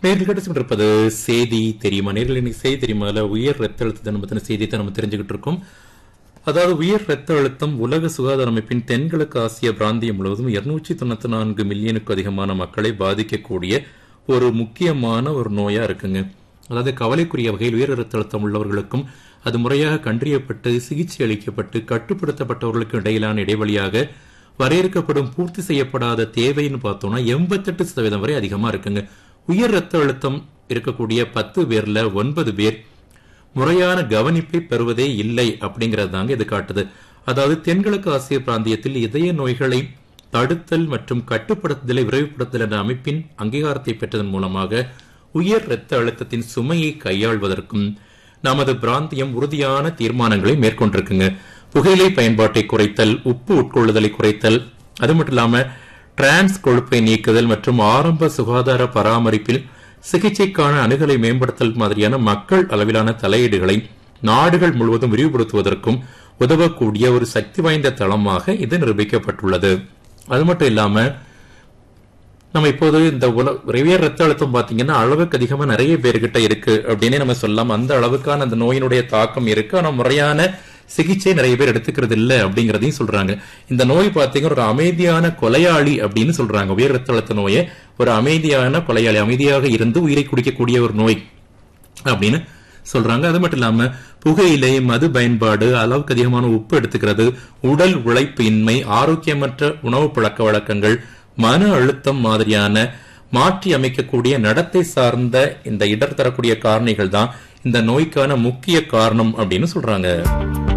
நேரில் கிடைச்சு இருப்பது செய்தி தெரியுமா நேரில் இன்னைக்கு செய்தி தெரியுமா அதுல உயர் ரத்த அழுத்த தினம் பத்தின செய்தியை நம்ம தெரிஞ்சுக்கிட்டு இருக்கோம் அதாவது உயர் ரத்த அழுத்தம் உலக சுகாதார அமைப்பின் தென்கிழக்கு ஆசிய பிராந்தியம் முழுவதும் இருநூற்றி தொண்ணூத்தி நான்கு மில்லியனுக்கு அதிகமான மக்களை பாதிக்கக்கூடிய ஒரு முக்கியமான ஒரு நோயா இருக்குங்க அதாவது கவலைக்குரிய வகையில் உயர் ரத்த அழுத்தம் உள்ளவர்களுக்கும் அது முறையாக கண்டறியப்பட்டு சிகிச்சை அளிக்கப்பட்டு கட்டுப்படுத்தப்பட்டவர்களுக்கு இடையிலான இடைவெளியாக வரையறுக்கப்படும் பூர்த்தி செய்யப்படாத தேவைன்னு பார்த்தோம்னா எண்பத்தெட்டு சதவீதம் வரை அதிகமா இருக்குங்க உயர் ரத்த அழுத்தம் இருக்கக்கூடிய பத்து பேர்ல ஒன்பது பேர் முறையான கவனிப்பை பெறுவதே இல்லை அப்படிங்கிறது தாங்க இது காட்டுது அதாவது தென்கிழக்கு ஆசிய பிராந்தியத்தில் இதய நோய்களை தடுத்தல் மற்றும் கட்டுப்படுத்துதலை விரைவுபடுத்தல் என்ற அமைப்பின் அங்கீகாரத்தை பெற்றதன் மூலமாக உயர் இரத்த அழுத்தத்தின் சுமையை கையாள்வதற்கும் நமது பிராந்தியம் உறுதியான தீர்மானங்களை மேற்கொண்டிருக்குங்க புகையிலை பயன்பாட்டை குறைத்தல் உப்பு உட்கொள்ளுதலை குறைத்தல் அது மட்டும் இல்லாம டிரான்ஸ் கொழுப்பை நீக்குதல் மற்றும் ஆரம்ப சுகாதார பராமரிப்பில் சிகிச்சைக்கான அணுகலை மேம்படுத்தல் மாதிரியான மக்கள் அளவிலான தலையீடுகளை நாடுகள் முழுவதும் விரிவுபடுத்துவதற்கும் உதவக்கூடிய ஒரு சக்தி வாய்ந்த தளமாக இது நிரூபிக்கப்பட்டுள்ளது அது மட்டும் இல்லாம நம்ம இப்போது இந்த உல உயர் ரத்த அழுத்தம் பாத்தீங்கன்னா அளவுக்கு அதிகமா நிறைய பேர்கிட்ட இருக்கு அப்படின்னே நம்ம சொல்லலாம் அந்த அளவுக்கான அந்த நோயினுடைய தாக்கம் இருக்கு ஆனா முறையான சிகிச்சை நிறைய பேர் எடுத்துக்கிறது இல்ல அப்படிங்கறதையும் சொல்றாங்க இந்த நோய் பாத்தீங்கன்னா ஒரு அமைதியான கொலையாளி அப்படின்னு சொல்றாங்க உயர் ரத்த அழுத்த நோயை ஒரு அமைதியான கொலையாளி அமைதியாக இருந்து உயிரை குடிக்கக்கூடிய ஒரு நோய் அப்படின்னு சொல்றாங்க அது மட்டும் இல்லாம புகையிலை மது பயன்பாடு அளவுக்கு அதிகமான உப்பு எடுத்துக்கிறது உடல் உழைப்பு இன்மை ஆரோக்கியமற்ற உணவு பழக்க வழக்கங்கள் மன அழுத்தம் மாதிரியான மாற்றி அமைக்கக்கூடிய நடத்தை சார்ந்த இந்த இடர் தரக்கூடிய காரணிகள் தான் இந்த நோய்க்கான முக்கிய காரணம் அப்படின்னு சொல்றாங்க